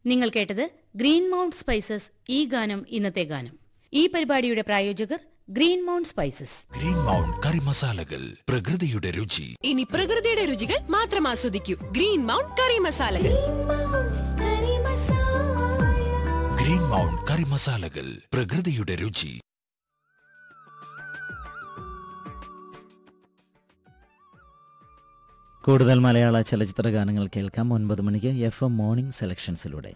നിങ്ങൾ കേട്ടത് green mount spices ഈ ഗാനം ഇന്നത്തെ ഗാനം ഈ പരിപാടിയുടെ പ്രായോജകർ green mount spices green mount curry മസാലകൾ പ്രകൃതിയുടെ രുചി ഇനി പ്രകൃതിയുടെ രുചികൾ മാത്രം ആസ്വദിക്കൂ ഗ്രീൻ മൗണ്ട് കറി മസാലകൾ ഗ്രീൻ മൗണ്ട് കറി മസാലകൾ പ്രകൃതിയുടെ രുചി കൂടുതൽ മലയാള ചലച്ചിത്ര ഗാനങ്ങൾ കേൾക്കാം ഒൻപത് മണിക്ക് എഫ് എം മോർണിംഗ് സെലക്ഷൻസിലൂടെ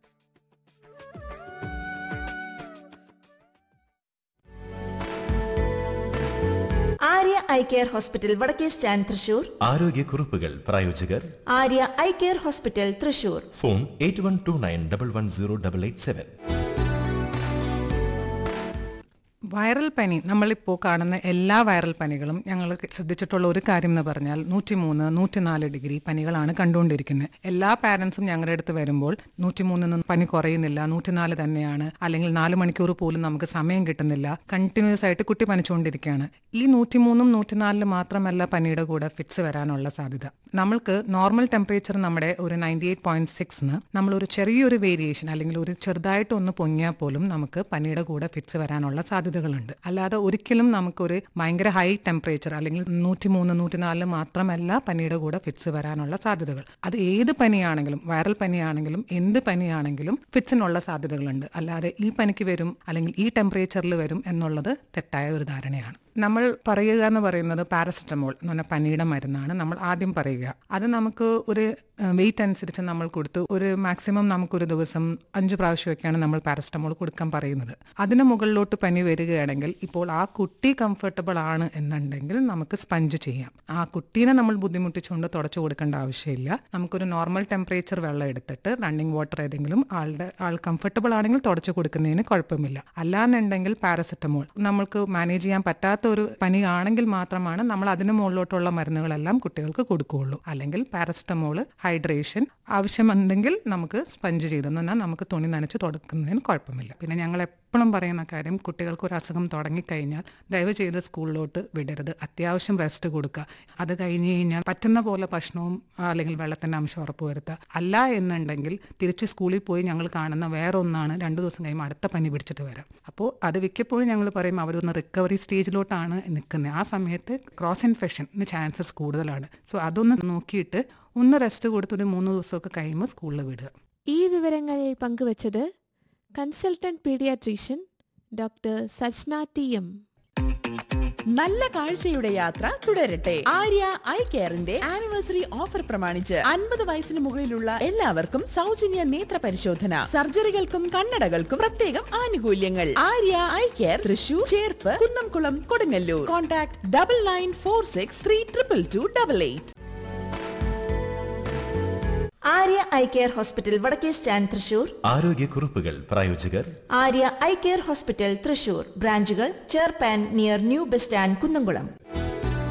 ആര്യ ഐ കെയർ ഹോസ്പിറ്റൽ വടക്കേ സ്റ്റാൻഡ് തൃശൂർ ആരോഗ്യക്കുറിപ്പുകൾ പ്രായോജകർ Arya eye care hospital Thrissur phone eight one two nine double one zero double eight seven viral പനി നമ്മളിപ്പോൾ കാണുന്ന എല്ലാ വൈറൽ പനികളും ഞങ്ങൾ ശ്രദ്ധിച്ചിട്ടുള്ള ഒരു കാര്യം എന്ന് പറഞ്ഞാൽ നൂറ്റിമൂന്ന് നൂറ്റിനാല് ഡിഗ്രി പനികളാണ് കണ്ടുകൊണ്ടിരിക്കുന്നത് എല്ലാ പാരൻസും ഞങ്ങളുടെ അടുത്ത് വരുമ്പോൾ നൂറ്റിമൂന്നിനും പനി കുറയുന്നില്ല നൂറ്റിനാല് തന്നെയാണ് അല്ലെങ്കിൽ നാല് മണിക്കൂർ പോലും നമുക്ക് സമയം കിട്ടുന്നില്ല കണ്ടിന്യൂസ് ആയിട്ട് കുട്ടി പനിച്ചുകൊണ്ടിരിക്കുകയാണ് ഈ നൂറ്റിമൂന്നും നൂറ്റിനാലില് മാത്രമല്ല പനിയുടെ കൂടെ ഫിറ്റ്സ് വരാനുള്ള സാധ്യത നമ്മൾക്ക് നോർമൽ ടെമ്പറേച്ചർ നമ്മുടെ ഒരു നയൻറ്റി എയ്റ്റ് പോയിന്റ് സിക്സിന് നമ്മൾ ഒരു ചെറിയൊരു വേരിയേഷൻ അല്ലെങ്കിൽ ഒരു ചെറുതായിട്ട് ഒന്ന് പൊങ്ങിയാൽ പോലും നമുക്ക് പനിയുടെ കൂടെ ഫിറ്റ്സ് വരാനുള്ള സാധ്യതകളുണ്ട് അല്ലാതെ ഒരിക്കലും നമുക്കൊരു ഭയങ്കര ഹൈ ടെമ്പറേച്ചർ അല്ലെങ്കിൽ നൂറ്റി മൂന്ന് നൂറ്റിനാലില് മാത്രമല്ല പനിയുടെ കൂടെ ഫിറ്റ്സ് വരാനുള്ള സാധ്യതകൾ അത് ഏത് പനിയാണെങ്കിലും വൈറൽ പനിയാണെങ്കിലും എന്ത് പനിയാണെങ്കിലും ഫിറ്റ്സിനുള്ള സാധ്യതകളുണ്ട് അല്ലാതെ ഈ പനിക്ക് വരും അല്ലെങ്കിൽ ഈ ടെമ്പറേച്ചറിൽ വരും എന്നുള്ളത് തെറ്റായ ഒരു ധാരണയാണ് നമ്മൾ പറയുക എന്ന് പറയുന്നത് പാരസെറ്റമോൾ എന്ന് പറഞ്ഞാൽ പനിയുടെ മരുന്നാണ് നമ്മൾ ആദ്യം പറയുക അത് നമുക്ക് ഒരു വെയിറ്റ് അനുസരിച്ച് നമ്മൾ കൊടുത്ത് ഒരു മാക്സിമം നമുക്കൊരു ദിവസം അഞ്ച് പ്രാവശ്യമൊക്കെയാണ് നമ്മൾ പാരസെറ്റമോൾ കൊടുക്കാൻ പറയുന്നത് അതിന് മുകളിലോട്ട് പനി വരികയാണെങ്കിൽ ഇപ്പോൾ ആ കുട്ടി കംഫർട്ടബിൾ ആണ് എന്നുണ്ടെങ്കിൽ നമുക്ക് സ്പഞ്ച് ചെയ്യാം ആ കുട്ടീനെ നമ്മൾ ബുദ്ധിമുട്ടിച്ചുകൊണ്ട് തുടച്ചു കൊടുക്കേണ്ട ആവശ്യമില്ല നമുക്കൊരു നോർമൽ ടെമ്പറേച്ചർ വെള്ളം എടുത്തിട്ട് റണ്ണിങ് വാട്ടർ ഏതെങ്കിലും ആളുടെ ആൾ കംഫർട്ടബിൾ ആണെങ്കിൽ തുടച്ചു കൊടുക്കുന്നതിന് കുഴപ്പമില്ല അല്ലാന്നുണ്ടെങ്കിൽ പാരസെറ്റമോൾ നമ്മൾക്ക് മാനേജ് ചെയ്യാൻ പറ്റാത്ത ഒരു പനി ആണെങ്കിൽ മാത്രമാണ് നമ്മൾ അതിന് മുകളിലോട്ടുള്ള മരുന്നുകളെല്ലാം കുട്ടികൾക്ക് കൊടുക്കുകയുള്ളൂ അല്ലെങ്കിൽ പാരസെറ്റമോള് ഹൈഡ്രേഷൻ ആവശ്യമുണ്ടെങ്കിൽ നമുക്ക് സ്പഞ്ച് ചെയ്തെന്ന് പറഞ്ഞാൽ നമുക്ക് തുണി നനച്ച് തുടക്കുന്നതിന് കുഴപ്പമില്ല പിന്നെ ഞങ്ങൾ എപ്പോഴും പറയുന്ന കാര്യം കുട്ടികൾക്ക് ഒരു അസുഖം തുടങ്ങിക്കഴിഞ്ഞാൽ ദയവ് ചെയ്ത് സ്കൂളിലോട്ട് വിടരുത് അത്യാവശ്യം റെസ്റ്റ് കൊടുക്കുക അത് കഴിഞ്ഞ് കഴിഞ്ഞാൽ പറ്റുന്ന പോലെ ഭക്ഷണവും ആ, അല്ലെങ്കിൽ വെള്ളത്തിന്റെ അംശം ഉറപ്പുവരുത്തുക അല്ല എന്നുണ്ടെങ്കിൽ തിരിച്ച് സ്കൂളിൽ പോയി ഞങ്ങൾ കാണുന്ന വേറെ ഒന്നാണ് രണ്ടു ദിവസം കഴിയുമ്പോൾ അടുത്ത പനി പിടിച്ചിട്ട് വരാം അപ്പോൾ അത് മിക്കപ്പോഴും ഞങ്ങൾ പറയും അവരൊന്ന് റിക്കവറി സ്റ്റേജിലോട്ടാണ് നിൽക്കുന്നത് ആ സമയത്ത് ക്രോസ് ഇൻഫെക്ഷന് ചാൻസസ് കൂടുതലാണ് സോ അതൊന്ന് നോക്കിയിട്ട് ഒന്ന് റെസ്റ്റ് കൊടുത്തൊരു മൂന്ന് ദിവസമൊക്കെ കഴിയുമ്പോൾ സ്കൂളിൽ വിടുക ഈ വിവരങ്ങൾ പങ്കുവച്ചത് consultant paediatrician doctor Sajna T M നല്ല കാഴ്ചയുടെ യാത്ര തുടരട്ടെ ആര്യ ഐ കെയറിന്റെ ആനിവേഴ്സറി ഓഫർ പ്രമാണിച്ച് അൻപത് വയസ്സിന് മുകളിലുള്ള എല്ലാവർക്കും സൗജന്യ നേത്ര പരിശോധന സർജറികൾക്കും കണ്ണടകൾക്കും പ്രത്യേകം ആനുകൂല്യങ്ങൾ Arya eye care Thrissur Cherpu Kunnamkulam Kodungallur contact double nine four six three triple two double eight Arya eye care hospital വടക്കേ സ്റ്റാൻഡ് തൃശൂർ ആരോഗ്യക്കുറിപ്പുകൾ പ്രായോജകർ Arya eye care hospital Thrissur ബ്രാഞ്ചുകൾ ചേർപ്പാൻ near new bus stand Kunnamkulam